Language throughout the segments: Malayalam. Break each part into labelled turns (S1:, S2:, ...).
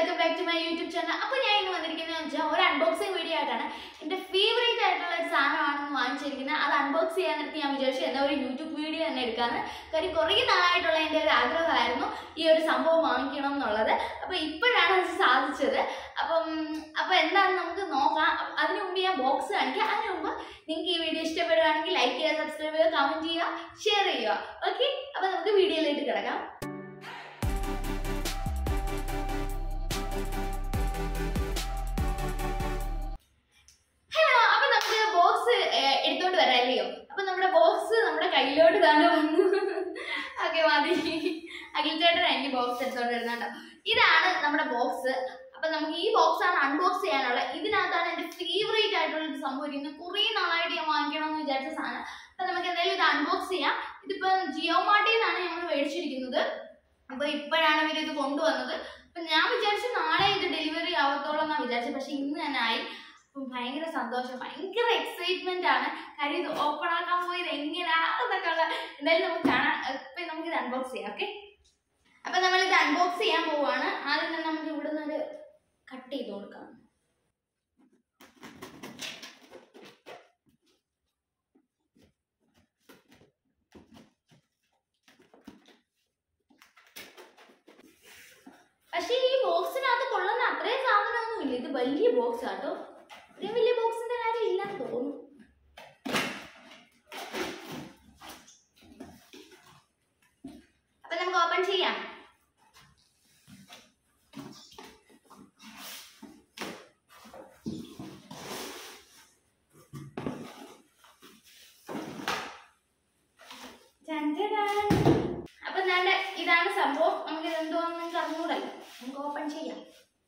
S1: Welcome back to my YouTube channel അപ്പോൾ ഞാൻ ഇന്ന് വന്നിരിക്കുന്നത് വെച്ചാൽ ഒരു അൺബോക്സിംഗ് വീഡിയോ ആയിട്ടാണ് എൻ്റെ ഫേവറേറ്റ് ആയിട്ടുള്ള ഒരു സാധനമാണെന്ന് വാങ്ങിച്ചിരിക്കുന്നത് അത് അൺബോക്സ് ചെയ്യാൻ നേരത്ത് ഞാൻ വിചാരിച്ചു എന്നാൽ ഒരു യൂട്യൂബ് വീഡിയോ തന്നെ എടുക്കാമെന്ന് കാര്യം കുറേ നാളായിട്ടുള്ള എൻ്റെ ഒരു ആഗ്രഹമായിരുന്നു ഈ ഒരു സംഭവം വാങ്ങിക്കണം എന്നുള്ളത് അപ്പോൾ ഇപ്പോഴാണ് അത് സാധിച്ചത് അപ്പം അപ്പോൾ എന്താണെന്ന് നമുക്ക് നോക്കാം അപ്പൊ അതിന് മുമ്പ് ഞാൻ ബോക്സ് കാണിക്കാം അതിന് മുമ്പ് നിങ്ങൾക്ക് ഈ വീഡിയോ ഇഷ്ടപ്പെടുകയാണെങ്കിൽ ലൈക്ക് ചെയ്യുക സബ്സ്ക്രൈബ് ചെയ്യുക കമൻറ്റ് ചെയ്യുക ഷെയർ ചെയ്യുക ഓക്കെ അപ്പോൾ നമുക്ക് വീഡിയോയിലേക്ക് കിടക്കാം ഹലോ അപ്പൊ നമുക്ക് ബോക്സ് എടുത്തോണ്ട് വരാല്ലയോ അപ്പൊ നമ്മുടെ ബോക്സ് നമ്മുടെ കയ്യിലോട്ട് തന്നെ വന്നു ഓക്കെ മതി അഖിൽ ചേട്ടൻ എനിക്ക് ബോക്സ് എടുത്തോണ്ട് വരുന്നുണ്ടോ ഇതാണ് നമ്മുടെ ബോക്സ് അപ്പൊ നമുക്ക് ഈ ബോക്സ് ആണ് അൺബോക്സ് ചെയ്യാനുള്ളത് ഇതിനകത്താണ് എന്റെ ഫേവറേറ്റ് ആയിട്ടുള്ള ഒരു സംഭവം ഇരിക്കുന്നത് കുറേ നാളായിട്ട് ഞാൻ വാങ്ങിക്കണം എന്ന് വിചാരിച്ച സാധനം അപ്പൊ നമുക്ക് എന്തായാലും ഇത് അൺബോക്സ് ചെയ്യാം ഇതിപ്പോ ജിയോ മാർട്ടിൽ നിന്നാണ് ഞങ്ങൾ മേടിച്ചിരിക്കുന്നത് അപ്പൊ ഇപ്പോഴാണ് ഇവർ ഇത് കൊണ്ടുവന്നത് അപ്പൊ ഞാൻ വിചാരിച്ചു നാളെ ഇത് ഡെലിവറി ആവത്തോളം എന്നാണ് വിചാരിച്ചത് പക്ഷെ ഇന്ന് തന്നെ ആയി അപ്പം ഭയങ്കര സന്തോഷം ഭയങ്കര എക്സൈറ്റ്മെന്റ് ആണ് കാര്യം ഇത് ഓപ്പൺ ആക്കാൻ പോയത് എങ്ങനെയാണെന്നൊക്കെ ഉള്ള എന്തായാലും നമുക്ക് കാണാം ഇപ്പൊ നമുക്ക് ഇത് അൺബോക്സ് ചെയ്യാം ഓക്കെ അപ്പൊ നമ്മൾ ഇത് അൺബോക്സ് ചെയ്യാൻ പോവാണ് ആദ്യം തന്നെ നമുക്ക് ഇവിടെ നിന്ന് കട്ട് ചെയ്ത് കൊടുക്കാം പക്ഷേ ഈ ബോക്സിനകത്ത് കൊള്ളുന്ന അത്രയും സാധനമൊന്നുമില്ല ഇത് വലിയ ബോക്സ് ആട്ടോ ഇത്രയും വലിയ ബോക്സിന്റെ കാര്യം ഇല്ലെന്ന് തോന്നുന്നു അപ്പൊ നമുക്ക് ഓപ്പൺ ചെയ്യാം ചന്തടാൻ. അപ്പൊ ഞാൻ ഇതാണ് സംഭവം നമുക്ക് ഇത് എന്തുവാന്ന് നിങ്ങൾക്ക് അറിഞ്ഞൂടല്ലോ നമുക്ക് ഓപ്പൺ ചെയ്യാം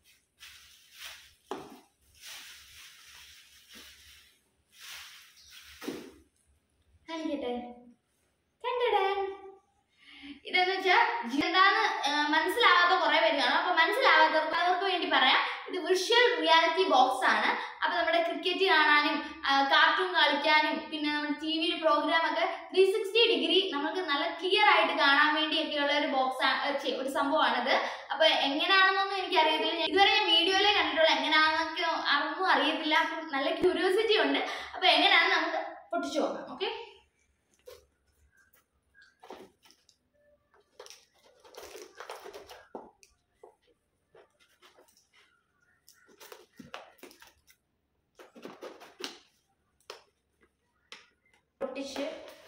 S1: കാണിക്കട്ടെ കണ്ടടാൻ ഇതെന്ന് വെച്ചാൽ എന്താന്ന് മനസ്സിലാവാത്ത കുറെ പേര് കാണും അപ്പൊ മനസ്സിലാവാത്തവർക്ക് അവർക്ക് വേണ്ടി പറയാം ഇത് വിർച്വൽ റിയാലിറ്റി ബോക്സ് ആണ് അപ്പൊ നമ്മുടെ ക്രിക്കറ്റ് കാണാനും കാർട്ടൂൺ കളിക്കാനും പിന്നെ നമ്മുടെ ടി വിയിൽ പ്രോഗ്രാം ഒക്കെ ത്രീ സിക്സ്റ്റി ഡിഗ്രി നമുക്ക് നല്ല ക്ലിയർ ആയിട്ട് കാണാൻ വേണ്ടിയൊക്കെയുള്ള ഒരു ബോക്സ് ഒരു സംഭവമാണിത് അപ്പൊ എങ്ങനെയാണെന്നൊന്നും എനിക്ക് അറിയത്തില്ല ഇതുവരെ ഞാൻ വീഡിയോയിലേ കണ്ടിട്ടുള്ളൂ എങ്ങനെയാണെന്നൊക്കെ അതൊന്നും അറിയത്തില്ല അപ്പം നല്ല ക്യൂരിയോസിറ്റി ഉണ്ട് അപ്പൊ എങ്ങനെയാണെന്ന് നമുക്ക് പൊട്ടിച്ചു നോക്കാം ഓക്കെ പൊട്ടിച്ച്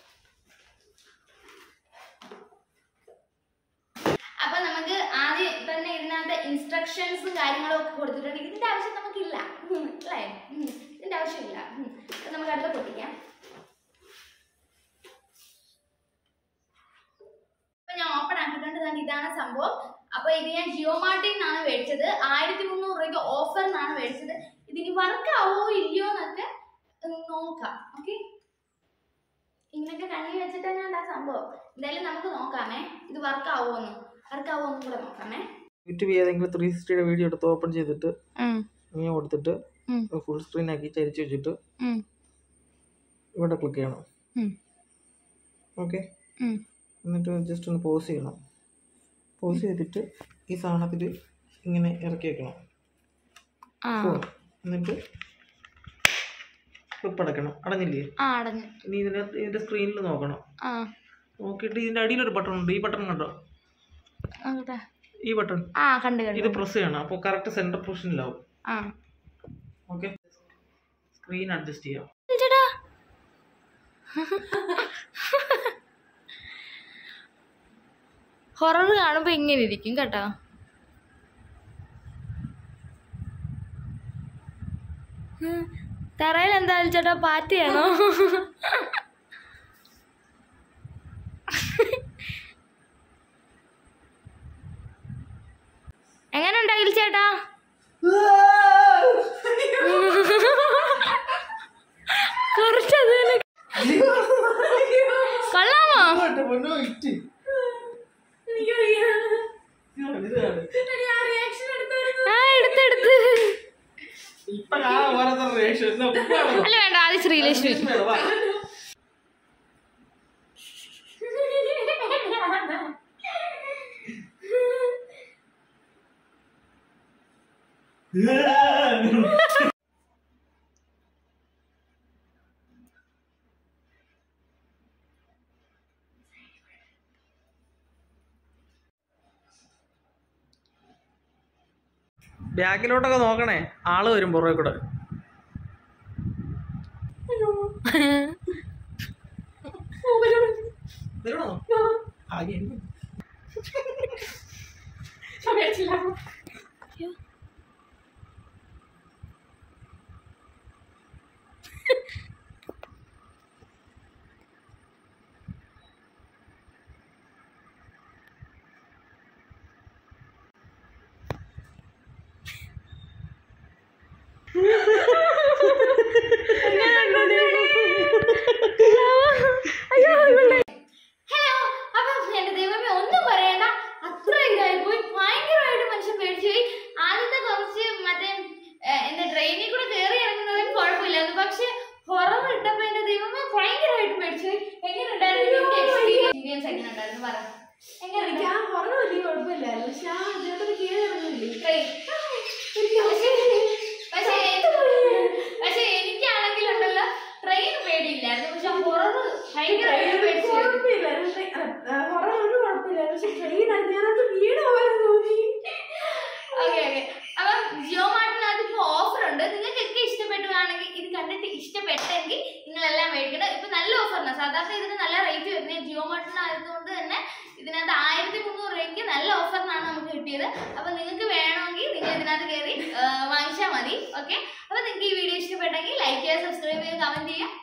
S1: അപ്പൊ നമുക്ക് ആദ്യം തന്നെ ഇതിനകത്ത് ഇൻസ്ട്രക്ഷൻസും കാര്യങ്ങളും ഒക്കെ കൊടുത്തിട്ടുണ്ട് ഇതിന്റെ ആവശ്യം നമുക്കില്ല ഉം, അല്ലേ ഉം, ഇതിന്റെ ആവശ്യമില്ല ഉം. അപ്പൊ നമുക്ക് അടുത്ത പൊട്ടിക്കാം അപ്പൊ ഞാൻ ഓപ്പൺ ആക്കിയിട്ടുണ്ട് ദാണ്ട് ഇതാണ് സംഭവം അപ്പൊ ഇത് ഞാൻ ജിയോ മാർട്ടിൽ നിന്നാണ് മേടിച്ചത് ആയിരത്തി മുന്നൂറ് രൂപയ്ക്ക് ഓഫറിനാണ് മേടിച്ചത് ഇതിന് വർക്ക് ആവോ ഇല്ലയോ എന്നൊക്കെ ഉം, നോക്കാം ഓക്കെ ഇങ്ങനെയൊക്കെ കണ്ണി വെച്ചിട്ട് ഞാൻ സംഭവം എന്തായാലും നമുക്ക് നോക്കാമേ ഇത് വർക്ക് ആവുമെന്ന് വർക്ക് ആവുമെന്നും കൂടെ നോക്കാമേ
S2: യൂട്യൂബ് ഏതെങ്കിലും ത്രീ സിക്സ്റ്റിയുടെ വീഡിയോ എടുത്ത് ഓപ്പൺ ചെയ്തിട്ട് ഇങ്ങനെ കൊടുത്തിട്ട്
S1: ഉം.
S2: ഫുൾ സ്ക്രീൻ ആക്കി ചരിച്ച് വെച്ചിട്ട്
S1: ഉം.
S2: ഇവിടെ ക്ലിക്ക് ചെയ്യണം
S1: ഉം.
S2: ഓക്കെ
S1: ഉം.
S2: എന്നിട്ട് ജസ്റ്റ് ഒന്ന് പോസ് ചെയ്യണം പോസ് ചെയ്തിട്ട് ഈ സാധനത്തിൽ ഇങ്ങനെ ഇറക്കി വെക്കണം
S1: ആ
S2: Phone. എന്നിട്ട് ക്ലിപ്പ് അടയ്ക്കണം അടഞ്ഞില്ലേ
S1: ആ അടഞ്ഞു
S2: ഇനി ഇതിൻ്റെ ഇതിൻ്റെ സ്ക്രീനിൽ നോക്കണം
S1: ആ
S2: നോക്കിയിട്ട് ഇതിൻ്റെ അടിയിലൊരു ബട്ടൺ ഉണ്ട് ഈ ബട്ടൺ കണ്ടോ
S1: നോക്കട്ടെ
S2: ഈ ബട്ടൺ
S1: ആ കണ്ടു കണ്ടു
S2: ഇത് പ്രസ് ചെയ്യണം അപ്പോൾ കറക്റ്റ് സെൻറ്റർ പൊസിഷനിലാവും
S1: ആ
S2: ഓക്കെ സ്ക്രീൻ അഡ്ജസ്റ്റ് ചെയ്യാം
S1: ചേട്ടാ ഹൊറർ കാണുമ്പോ ഇങ്ങനെ ഇരിക്കും കേട്ടോ ഉം. തറയിൽ എന്താ ചേട്ടാ പാറ്റയാണോ എങ്ങനെ ഉണ്ടാകില്ല ചേട്ടാ കുറച്ച് അത് തന്നെ കൊള്ളാമോ ആ എടുത്തെടുത്ത് അല്ല വേണ്ട ആദ്യം ശ്രീലക്ഷ്മി
S2: ബാക്കിലോട്ടൊക്കെ നോക്കണേ ആള് വരും പുറകെ കൂടെ വരണോ? ആകെ എനിക്ക്
S1: ഹലോ അപ്പൊ എന്റെ ദൈവമേ ഒന്നും പറയണ്ട അത്ര ഇതായി പോയി ഭയങ്കരമായിട്ട് മനുഷ്യൻ പേടിച്ചു പോയി ആദ്യത്തെ കുറച്ച് മറ്റേ ഏഹ്, എന്താ ട്രെയിനിൽ കൂടെ കയറി ഇറങ്ങുന്നതിന് കുഴപ്പമില്ലായിരുന്നു പക്ഷെ ഹൊറർ ഇട്ടപ്പോ എന്റെ ദൈവമേ ഭയങ്കരമായിട്ട് പേടിച്ചു പോയി എങ്ങനെയുണ്ടായിരുന്നു എക്സ്പീരിയൻസ് എങ്ങനെ ഉണ്ടായിരുന്നു പറ
S3: എനിക്ക്
S1: എങ്ങനെ
S3: ആ horror വലിയ കുഴപ്പമില്ലായിരുന്നു. പക്ഷെ ആ ഇതിനകത്ത് കീഴ് ഇറങ്ങുന്നില്ലേ?
S1: ട്രെയിൻ പക്ഷേ പക്ഷെ എനിക്കാണെങ്കിലുണ്ടല്ലോ ട്രെയിൻ പേടിയില്ലായിരുന്നു പക്ഷെ ഹൊറർ ഭയങ്കരമായിട്ട് പേടിച്ചു പോയി.
S3: കുഴപ്പമില്ലായിരുന്നു. പക്ഷെ, ആ, ആ, horror ഒരു കുഴപ്പമില്ലായിരുന്നു. പക്ഷെ train ആണ്. ഞാനത് വീണ പോലെ തോന്നി.
S1: ഓക്കെ ഓക്കെ അപ്പം ജിയോ മാർട്ടിനകത്ത് ഇപ്പോൾ ഓഫർ ഉണ്ട് നിങ്ങൾക്കൊക്കെ ഇഷ്ടപ്പെട്ടുവാണെങ്കിൽ ഇത് കണ്ടിട്ട് ഇഷ്ടപ്പെട്ടെങ്കിൽ നിങ്ങളെല്ലാം മേടിക്കണം ഇപ്പൊ നല്ല ഓഫറാണ് സാധാരണ ഇതിന് നല്ല റേറ്റ് വരുന്നത് ജിയോ മാർട്ടിനായതുകൊണ്ട് തന്നെ ഇതിനകത്ത് ആയിരത്തി മുന്നൂറ് രൂപയ്ക്ക് നല്ല ഓഫറിനാണ് നമുക്ക് കിട്ടിയത് അപ്പൊ നിങ്ങൾക്ക് വേണമെങ്കിൽ നിങ്ങൾ ഇതിനകത്ത് കയറി വാങ്ങിച്ചാൽ മതി ഓക്കെ അപ്പൊ നിങ്ങൾക്ക് ഈ വീഡിയോ ഇഷ്ടപ്പെട്ടെങ്കിൽ ലൈക്ക് ചെയ്യുക സബ്സ്ക്രൈബ് ചെയ്യുക കമന്റ് ചെയ്യുക